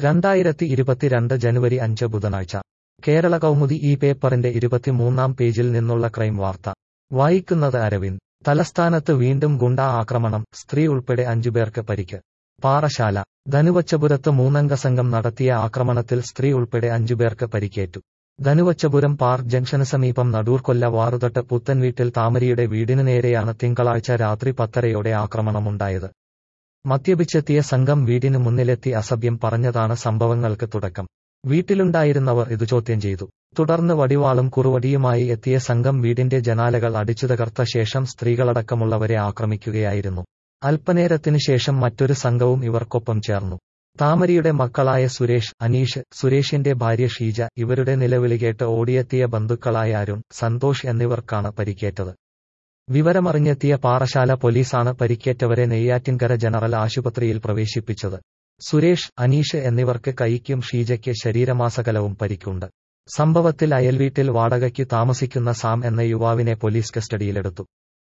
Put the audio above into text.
രണ്ടായിരത്തി ഇരുപത്തിരണ്ട് ജനുവരി അഞ്ച് ബുധനാഴ്ച കേരള കൗമുദി ഈ പേപ്പറിന്റെ ഇരുപത്തിമൂന്നാം പേജിൽ നിന്നുള്ള ക്രൈം വാർത്ത വായിക്കുന്നത് അരവിന്ദ് തലസ്ഥാനത്ത് വീണ്ടും ഗുണ്ടാ ആക്രമണം സ്ത്രീ ഉൾപ്പെടെ അഞ്ചുപേർക്ക് പരിക്ക് പാറശാല ധനുവച്ചപുരത്ത് മൂന്നംഗ സംഘം നടത്തിയ ആക്രമണത്തിൽ സ്ത്രീ ഉൾപ്പെടെ അഞ്ചുപേർക്ക് പരിക്കേറ്റു ധനുവച്ചപുരം പാർക്ക് ജംഗ്ഷന് സമീപം നടൂർക്കൊല്ല വാറുതൊട്ട് പുത്തൻവീട്ടിൽ താമരിയുടെ വീടിനു നേരെയാണ് തിങ്കളാഴ്ച രാത്രി പത്തരയോടെ ആക്രമണമുണ്ടായത് മദ്യപിച്ചെത്തിയ സംഘം വീടിന് മുന്നിലെത്തി അസഭ്യം പറഞ്ഞതാണ് സംഭവങ്ങൾക്ക് തുടക്കം വീട്ടിലുണ്ടായിരുന്നവർ ഇത് ചോദ്യം ചെയ്തു തുടർന്ന് വടിവാളും കുറുവടിയുമായി എത്തിയ സംഘം വീടിന്റെ ജനാലകൾ അടിച്ചു തകർത്ത ശേഷം സ്ത്രീകളടക്കമുള്ളവരെ ആക്രമിക്കുകയായിരുന്നു അല്പനേരത്തിനു ശേഷം മറ്റൊരു സംഘവും ഇവർക്കൊപ്പം ചേർന്നു താമരിയുടെ മക്കളായ സുരേഷ് അനീഷ് സുരേഷിന്റെ ഭാര്യ ഷീജ ഇവരുടെ നിലവിളി കേട്ട് ഓടിയെത്തിയ ബന്ധുക്കളായ അരുൺ സന്തോഷ് എന്നിവർക്കാണ് പരിക്കേറ്റത് വിവരമറിഞ്ഞെത്തിയ പാറശാല പോലീസാണ് പരിക്കേറ്റവരെ നെയ്യാറ്റിൻകര ജനറൽ ആശുപത്രിയിൽ പ്രവേശിപ്പിച്ചത് സുരേഷ് അനീഷ് എന്നിവർക്ക് കൈക്കും ഷീജയ്ക്ക് ശരീരമാസകലവും പരിക്കുണ്ട് സംഭവത്തിൽ അയൽവീട്ടിൽ വാടകയ്ക്ക് താമസിക്കുന്ന സാം എന്ന യുവാവിനെ പോലീസ് കസ്റ്റഡിയിലെടുത്തു